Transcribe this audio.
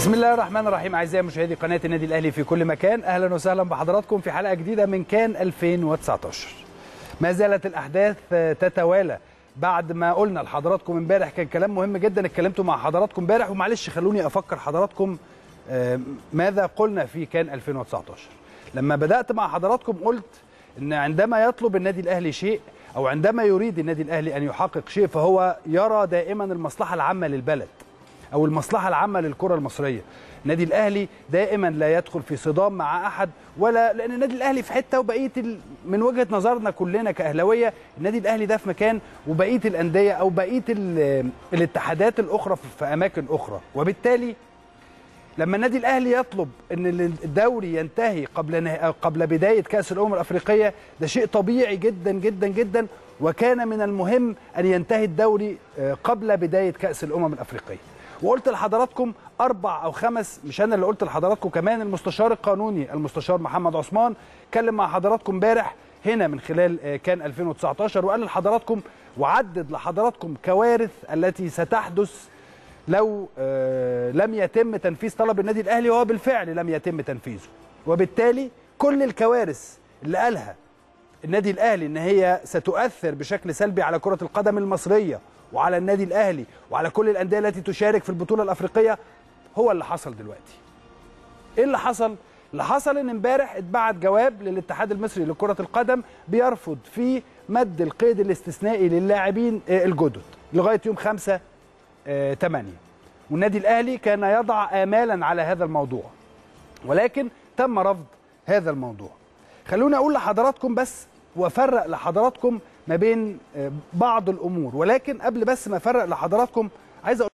بسم الله الرحمن الرحيم اعزائي مشاهدي قناه النادي الاهلي في كل مكان اهلا وسهلا بحضراتكم في حلقه جديده من كان 2019 ما زالت الاحداث تتوالى بعد ما قلنا لحضراتكم امبارح كان كلام مهم جدا اتكلمتوا مع حضراتكم امبارح ومعلش خلوني افكر حضراتكم ماذا قلنا في كان 2019 لما بدات مع حضراتكم قلت ان عندما يطلب النادي الاهلي شيء او عندما يريد النادي الاهلي ان يحقق شيء فهو يرى دائما المصلحه العامه للبلد او المصلحه العامه للكره المصريه النادي الاهلي دائما لا يدخل في صدام مع احد ولا لان النادي الاهلي في حته وبقيه ال... من وجهه نظرنا كلنا كاهلاويه النادي الاهلي ده في مكان وبقيه الانديه او بقيه ال... الاتحادات الاخرى في اماكن اخرى وبالتالي لما النادي الاهلي يطلب ان الدوري ينتهي قبل نه... قبل بدايه كاس الامم الافريقيه ده شيء طبيعي جدا جدا جدا وكان من المهم ان ينتهي الدوري قبل بدايه كاس الامم الافريقيه وقلت لحضراتكم اربع او خمس مش انا اللي قلت لحضراتكم كمان المستشار القانوني المستشار محمد عثمان اتكلم مع حضراتكم امبارح هنا من خلال كان 2019 وقال لحضراتكم وعدد لحضراتكم كوارث التي ستحدث لو لم يتم تنفيذ طلب النادي الاهلي وهو بالفعل لم يتم تنفيذه وبالتالي كل الكوارث اللي قالها النادي الاهلي ان هي ستؤثر بشكل سلبي على كره القدم المصريه وعلى النادي الاهلي وعلى كل الانديه التي تشارك في البطوله الافريقيه هو اللي حصل دلوقتي ايه اللي حصل اللي حصل ان امبارح اتبعت جواب للاتحاد المصري لكره القدم بيرفض في مد القيد الاستثنائي للاعبين الجدد لغايه يوم 5 8 والنادي الاهلي كان يضع امالا على هذا الموضوع ولكن تم رفض هذا الموضوع خلوني اقول لحضراتكم بس وافرق لحضراتكم ما بين بعض الامور ولكن قبل بس ما افرق لحضراتكم عايز اقول